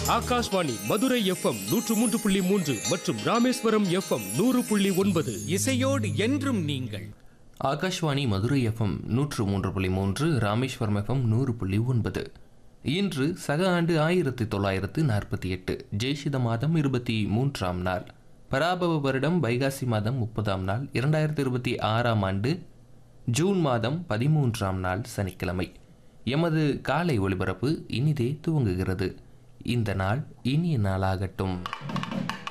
Akashvani Madurai FM நூற்று மூன்று புள்ளி மூன்று மற்றும் ராமேஸ்வரம் எஃப்எம் நூறு புள்ளி ஒன்பது இசையோடு என்றும் நீங்கள் ஆகாஷ்வாணி மதுரை எஃப்எம் நூற்று மூன்று புள்ளி மூன்று ராமேஸ்வரம் எஃப்எம் நூறு புள்ளி ஒன்பது இன்று சக ஆண்டு ஆயிரத்தி தொள்ளாயிரத்து நாற்பத்தி எட்டு ஜெய்சித மாதம் இருபத்தி மூன்றாம் நாள் பராபவ வருடம் வைகாசி மாதம் முப்பதாம் நாள் இரண்டாயிரத்தி இருபத்தி ஆறாம் ஆண்டு ஜூன் மாதம் பதிமூன்றாம் நாள் சனிக்கிழமை எமது காலை ஒளிபரப்பு இனிதே துவங்குகிறது இந்த நாள் இனிய நாளாகட்டும்